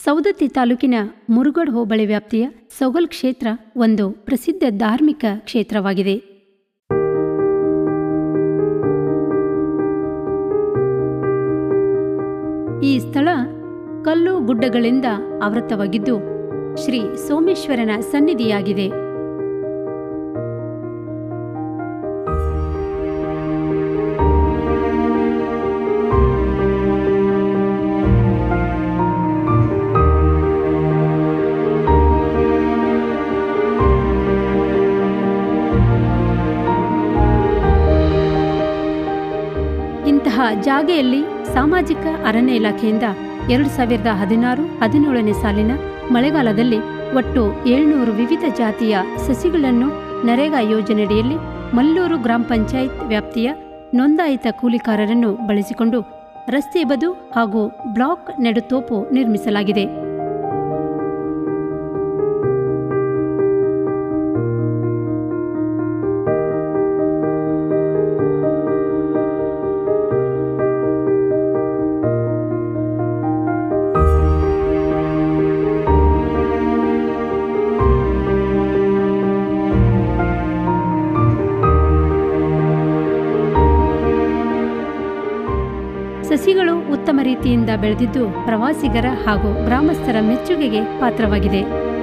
ಸೌದತ್ತಿ ತಾಲೂಕಿನ ಮುರುಗಡ್ ಹೋಬಳಿ ವ್ಯಾಪ್ತಿಯ ಸೊಗಲ್ ಕ್ಷೇತ್ರ ಒಂದು ಪ್ರಸಿದ್ಧ ಧಾರ್ಮಿಕ ಕ್ಷೇತ್ರವಾಗಿದೆ ಈ ಸ್ಥಳ ಕಲ್ಲು ಗುಡ್ಡಗಳಿಂದ ಆವೃತವಾಗಿದ್ದು ಶ್ರೀ ಸೋಮೇಶ್ವರನ ಸನ್ನಿಧಿಯಾಗಿದೆ ಇಂತಹ ಜಾಗೆಯಲ್ಲಿ ಸಾಮಾಜಿಕ ಅರಣ್ಯ ಇಲಾಖೆಯಿಂದ ಎರಡು ಸಾವಿರದ ಹದಿನಾರು ಹದಿನೇಳನೇ ಸಾಲಿನ ಮಳೆಗಾಲದಲ್ಲಿ ಒಟ್ಟು ಏಳ್ನೂರು ವಿವಿಧ ಜಾತಿಯ ಸಸಿಗಳನ್ನು ನರೇಗಾ ಯೋಜನೆಯಡಿಯಲ್ಲಿ ಮಲ್ಲೂರು ಗ್ರಾಮ ಪಂಚಾಯತ್ ವ್ಯಾಪ್ತಿಯ ನೋಂದಾಯಿತ ಕೂಲಿಕಾರರನ್ನು ಬಳಸಿಕೊಂಡು ರಸ್ತೆ ಬದು ಹಾಗೂ ಬ್ಲಾಕ್ ನೆಡುತೋಪು ನಿರ್ಮಿಸಲಾಗಿದೆ ಸಸಿಗಳು ಉತ್ತಮ ರೀತಿಯಿಂದ ಬೆಳೆದಿದ್ದು ಪ್ರವಾಸಿಗರ ಹಾಗೂ ಗ್ರಾಮಸ್ಥರ ಮೆಚ್ಚುಗೆಗೆ ಪಾತ್ರವಾಗಿದೆ